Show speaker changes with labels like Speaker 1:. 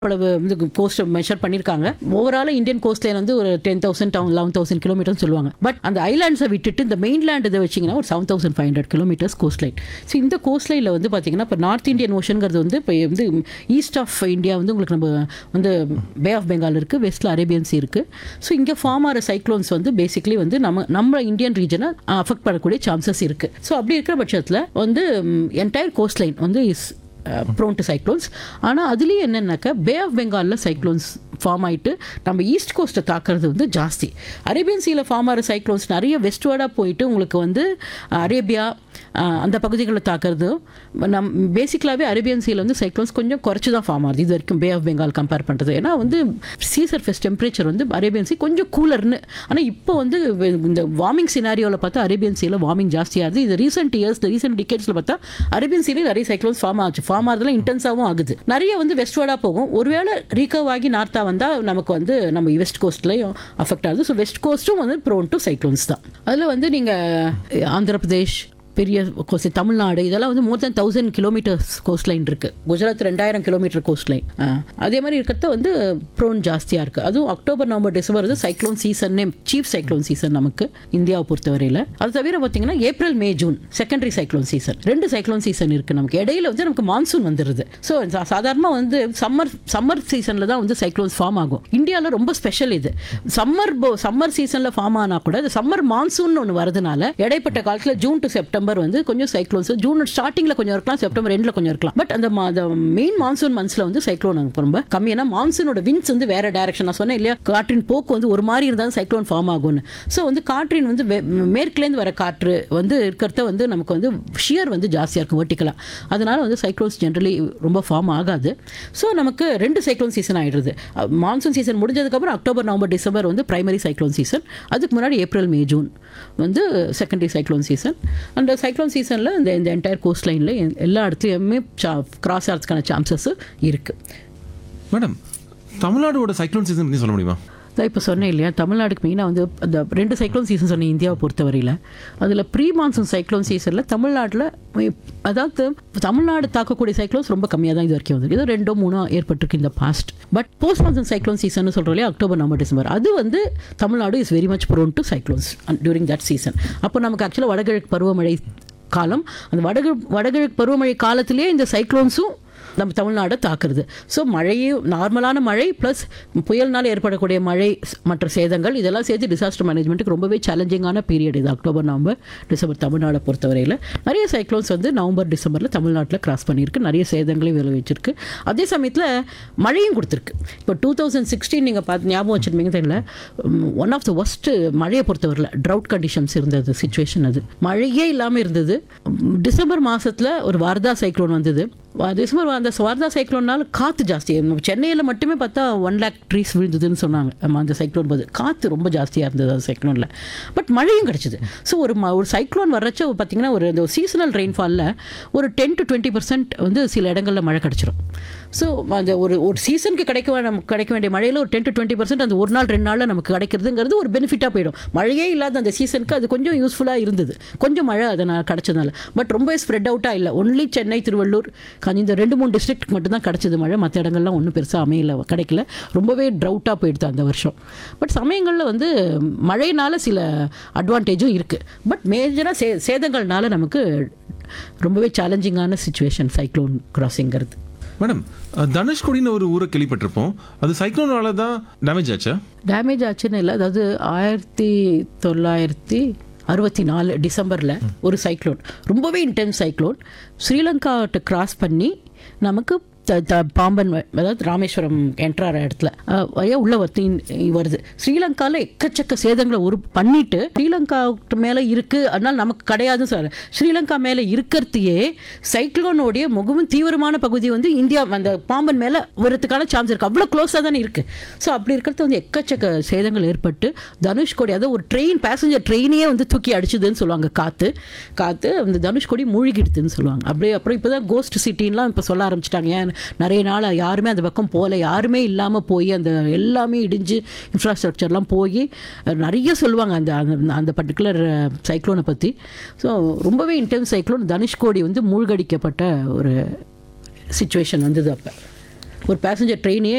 Speaker 1: அளவு வந்து coast measure பண்ணியிருக்காங்க ஓவரால் இந்தியன் கோஸ்ட் லைன் வந்து ஒரு ten thousand eleven thousand kilometres சொல்லுவாங்க பட் அந்த ஐலாண்ட்ஸை விட்டுட்டு இந்த மெயின்லேண்ட் இதை வச்சிங்கன்னா ஒரு seven thousand five hundred kilometres coast line so இந்த கோஸ்ட் லைனில் வந்து பார்த்தீங்கன்னா இப்போ நார்த் இந்தியன் ஓஷனுங்கிறது வந்து இப்போ வந்து ஈஸ்ட் ஆஃப் இந்தியா வந்து உங்களுக்கு நம்ம வந்து பே ஆஃப் பெங்கால் இருக்குது வெஸ்ட்டில் அரேபியன் சி இருக்குது ஸோ இங்கே ஃபார்ம் ஆகிற சைக்ளோன்ஸ் வந்து பேசிக்லி வந்து நம்ம நம்ம இந்தியன் ரீஜனை அஃபெக்ட் பண்ணக்கூடிய சான்சஸ் இருக்குது ஸோ அப்படி இருக்கிற பட்சத்தில் வந்து என்டையர் கோஸ்ட் லைன் வந்து இஸ் ப்ரோன் டு சைக்ளோன்ஸ் ஆனால் அதுலேயும் என்னென்னாக்கா பே ஆஃப் பெங்காலில் சைக்ளோன்ஸ் ஃபார்ம் ஆகிட்டு நம்ம ஈஸ்ட் கோஸ்ட்டை தாக்குறது வந்து ஜாஸ்தி அரேபியன் சீல ஃபார்ம் ஆகிற சைக்ளோன்ஸ் நிறைய வெஸ்ட்வர்டாக போயிட்டு உங்களுக்கு வந்து அரேபியா அஹ், அந்த பகுதிகளில் தாக்குறது நம் பேசிக்கலாகவே அரேபியன் சீல வந்து சைக்ளோன்ஸ் கொஞ்சம் குறைச்சி தான் ஃபார்ம் ஆகுது இது வரைக்கும் பே ஆஃப் பெங்கால் கம்பேர் பண்ணுறது ஏன்னா வந்து சீ சர்ஃபேஸ் டெம்பரேச்சர் வந்து அரேபியன் சீ கொஞ்சம் கூலர்னு ஆனால் இப்போ வந்து இந்த வார்மிங் சினாரியோவில் பார்த்தா அரேபியன் சீல வார்மிங் ஜாஸ்தியாகுது இது ரீசெண்ட் இயர்ஸ் ரீசெண்ட் டிகேட்ஸில் பார்த்தா அரேபியன் சீல நிறைய சைக்ளோன்ஸ் ஃபார்ம் ஆச்சு ஃபார்ம் ஆகிறதுல இன்டென்ஸாகவும் ஆகுது நிறைய வந்து வெஸ்ட்வர்டாக போகும் ஒருவேளை ரீகவ் ஆகி நார்த்தாக வந்தால் நமக்கு வந்து நம்ம வெஸ்ட் கோஸ்ட்லையும் அஃபெக்ட் ஆகுது ஸோ வெஸ்ட் கோஸ்ட்டும் வந்து ப்ரோன் டு சைக்ளோன்ஸ் தான் அதில் வந்து நீங்கள் ஆந்திர பிரதேஷ் பெரிய கோஸ்ட் தமிழ்நாடு இதெல்லாம் வந்து more than thousand kilometres coast line இருக்குது குஜராத் ரெண்டாயிரம் கிலோமீட்டர் கோஸ்ட் லைன் அதே மாதிரி இருக்கிறத வந்து ப்ரோன் ஜாஸ்தியாக இருக்குது அதுவும் அக்டோபர் நவம்பர் டிசம்பர் வந்து சைக்ளோன் சீசன்னே சீஃப் சைக்ளோன் சீசன் நமக்கு இந்தியாவை பொறுத்தவரையில் அது தவிர பார்த்தீங்கன்னா April May June secondary cyclone season ரெண்டு சைக்ளோன் சீசன் இருக்குது நமக்கு இடையில வந்து நமக்கு மான்சூன் வந்துடுது ஸோ சாதாரணமாக வந்து சம்மர் சம்மர் சீசனில் தான் வந்து சைக்ளோன்ஸ் ஃபார்ம் ஆகும் இந்தியாவில் ரொம்ப ஸ்பெஷல் இது சம்மர் சம்மர் சீசனில் ஃபார்ம் ஆனால் கூட இந்த சம்மர் மான்சூன் ஒன்று வரதுனால இடைப்பட்ட காலத்தில் ஜூன் டு செப்டம்பர் வந்து கொஞ்சம் சைக்ளோன்ஸ் ஜூன் ஸ்டார்டிங்கில் கொஞ்சம் இருக்கலாம் செப்டம்பர் எண்டில் கொஞ்சம் இருக்கலாம் பட் அந்த மெயின் மான்சூன் மந்த்ஸில் வந்து சைக்ளோன் ரொம்ப கம்மி ஏன்னா மான்சூனோட வின்ஸ் வந்து வேற டைரக்ஷன் நான் சொன்னேன் இல்லையா காற்றின் போக்கு வந்து ஒரு மாதிரி இருந்தால் சைக்ளோன் ஃபார்ம் ஆகும்னு ஸோ வந்து காற்றின் வந்து வே- மேற்குலேருந்து வர காற்று வந்து இருக்கிறத வந்து நமக்கு வந்து ஷியர் வந்து ஜாஸ்தியாக இருக்கும் வெர்டிக்கலாக அதனால வந்து சைக்ளோன்ஸ் ஜென்ரலி ரொம்ப ஃபார்ம் ஆகாது ஸோ நமக்கு ரெண்டு சைக்ளோன் சீசன் ஆயிடுது மான்சூன் சீசன் முடிஞ்சதுக்கப்புறம் அக்டோபர் நவம்பர் டிசம்பர் வந்து பிரைமரி சைக்ளோன் சீசன் அதுக்கு முன்னாடி ஏப்ரல் மே ஜூன் வந்து செகண்டரி சைக்ளோன் சீசன் அந்த சைக்ளோன் சீசனில் இந்த இந்த என்டையர் கோஸ்ட் லைனில் எல்லா இடத்துலையுமே கிராஸ் ஆகிறதுக்கான சான்சஸ் இருக்குது
Speaker 2: மேடம் தமிழ்நாடோட சைக்ளோன் சீசன் பற்றி சொல்ல முடியுமா
Speaker 1: அதான் இப்போ சொன்னேன் இல்லையா தமிழ்நாடுக்கு மெயினாக வந்து அந்த ரெண்டு சைக்ளோன் சீசன் சொன்னேன் இந்தியாவை பொறுத்தவரையில் அதில் ப்ரீ மான்சூன் சைக்ளோன் சீசனில் தமிழ்நாட்டில் அதாவது தமிழ்நாடு தாக்கக்கூடிய சைக்ளோன்ஸ் ரொம்ப கம்மியாக தான் இது வரைக்கும் வந்து ஏதோ ரெண்டோ மூணோ ஏற்பட்டிருக்கு இந்த past but post monsoon cyclone season சொல்கிறோம் இல்லையா அக்டோபர் நவம்பர் டிசம்பர் அது வந்து Tamil Nadu is very much prone to cyclones during that season அப்போ நமக்கு ஆக்சுவலாக வடகிழக்கு பருவமழை காலம் அந்த வடகிழக்கு வடகிழக்கு பருவமழை காலத்திலேயே இந்த சைக்ளோன்ஸும் நம்ம தமிழ்நாடை தாக்குறது ஸோ மழையும் நார்மலான மழை ப்ளஸ் புயல்னால் ஏற்படக்கூடிய மழை ஸ்- மற்ற சேதங்கள் இதெல்லாம் சேர்த்து டிசாஸ்டர் மேனேஜ்மெண்ட்டுக்கு ரொம்பவே சேலஞ்சிங்கான பீரியட் இது அக்டோபர் நவம்பர் டிசம்பர் தமிழ்நாடை பொறுத்தவரையில் நிறைய சைக்ளோன்ஸ் வந்து நவம்பர் டிசம்பரில் தமிழ்நாட்டில் கிராஸ் பண்ணியிருக்கு நிறைய சேதங்களையும் விளைவிச்சிருக்கு அதே சமயத்தில் மழையும் கொடுத்துருக்கு இப்போ டூ தௌசண்ட் சிக்ஸ்டீன் நீங்கள் பார்த்து ஞாபகம் வச்சுருப்பீங்க தெரியல ஒன் ஆஃப் த ஒஸ்ட்டு மழையை பொறுத்தவரையில் ட்ரவுட் கண்டிஷன்ஸ் இருந்தது சுச்சுவேஷன் அது மழையே இல்லாமல் இருந்தது உம், டிசம்பர் மாதத்தில் ஒரு வார்தா சைக்ளோன் வந்தது வா- டிசம்பர் அந்த வார்தா சைக்ளோனால் காற்று ஜாஸ்தி நம்ம சென்னையில் மட்டுமே பார்த்தா ஒன் லேக் ட்ரீஸ் விழுந்ததுன்னு சொன்னாங்க ஆமா, அந்த சைக்ளோன் போது காற்று ரொம்ப ஜாஸ்தியாக இருந்தது அந்த சைக்ளோனில் பட் மழையும் கிடச்சிது ஸோ ஒரு ம- ஒரு சைக்ளோன் வர்றச்ச பார்த்தீங்கன்னா ஒரு இந்த சீசனல் ரெயின்ஃபாலில் ஒரு டென் டு டுவெண்ட்டி பர்சன்ட் வந்து சில இடங்களில் மழை கிடச்சிரும் ஸோ அந்த ஒரு ஒரு சீசனுக்கு கிடைக்க வே- நமக்கு கிடைக்க வேண்டிய மழையில் ஒரு டென் டு டுவெண்ட்டி பர்சன்ட் அந்த ஒரு நாள் ரெண்டு நாளில் நமக்கு கிடைக்கிறதுங்கிறது ஒரு பெனிஃபிட்டாக போயிடும் மழையே இல்லாத அந்த சீசனுக்கு அது கொஞ்சம் யூஸ்ஃபுல்லாக இருந்தது கொஞ்சம் மழை அதனால் கிடச்சதுனால பட் ரொம்ப ஸ்ப்ரெட் அவுட்டாக இல்லை ஒன்லி சென்னை திருவள்ளூர் காஞ்சி இந்த ரெண்டு மூணு டிஸ்ட்ரிக்ட் மட்டும்தான் கிடச்சது மழை மற்ற இடங்கள்லாம் ஒன்றும் பெருசாக அமையல கிடைக்கல ரொம்பவே ட்ரவுட்டாக போயிடுது அந்த வருஷம் பட் சமயங்களில் வந்து மழையினால சில அட்வான்டேஜும் இருக்குது பட் மேஜராக சே சேதங்கள்னால நமக்கு ரொம்பவே சேலஞ்சிங்கான சுச்சுவேஷன் சைக்ளோன் கிராசிங்கிறது
Speaker 2: மேடம் அஹ், தனுஷ்கோடின்னு ஒரு ஊரை கேள்விப்பட்டிருப்போம் அது சைக்ளோனால தான் டேமேஜ் ஆச்சா
Speaker 1: டேமேஜ் ஆச்சுன்னு இல்லை அதாவது ஆயிரத்தி தொள்ளாயிரத்தி அறுபத்தி நாலு டிசம்பரில் ஒரு சைக்ளோன் ரொம்பவே இன்டென்ஸ் சைக்ளோன் ஸ்ரீலங்காட்ட கிராஸ் பண்ணி நமக்கு த த பாம்பன் வ- அதாவது ராமேஸ்வரம் என்ட்ரார இடத்துல அஹ், வழியா உள்ள வந்து வருது ஸ்ரீலங்காவில் எக்கச்சக்க சேதங்களை ஒரு பண்ணிட்டு ஸ்ரீலங்கா மேலே இருக்கு அதனால நமக்கு கிடையாதுன்னு சொல்ல ஸ்ரீலங்கா மேலே இருக்கிறதையே சைக்ளோனோடைய முகமும் தீவிரமான பகுதி வந்து இந்தியா அந்த பாம்பன் மேலே வரதுக்கான சான்ஸ் இருக்கு அவ்வளோ க்ளோஸாக தானே இருக்கு ஸோ அப்படி இருக்கிறது வந்து எக்கச்சக்க சேதங்கள் ஏற்பட்டு தனுஷ்கோடி அதாவது ஒரு ட்ரெயின் பேசஞ்சர் ட்ரெயினே வந்து தூக்கி அடிச்சுதுன்னு சொல்லுவாங்க காற்று காற்று அந்த தனுஷ்கோடி மூழ்கிடுதுன்னு சொல்லுவாங்க அப்படியே அப்புறம் இப்போ தான் கோஸ்ட் சிட்டின்லாம் இப்போ சொல்ல ஆரம்பிச்சிட்டாங்க ஏன் நிறைய நாள் யாருமே அந்த பக்கம் போகல யாருமே இல்லாமல் போய் அந்த எல்லாமே இடிஞ்சு இன்ஃப்ராஸ்ட்ரக்சர்லாம் போய் நிறைய சொல்லுவாங்க அந்த அந்த- அந்த பர்டிகுலர் சைக்ளோனை பற்றி ஸோ ரொம்பவே இன்டென்ஸ் சைக்ளோன் தனுஷ்கோடி வந்து மூழ்கடிக்கப்பட்ட ஒரு சுச்சுவேஷன் வந்தது அப்போ ஒரு பேசஞ்சர் ட்ரெயினே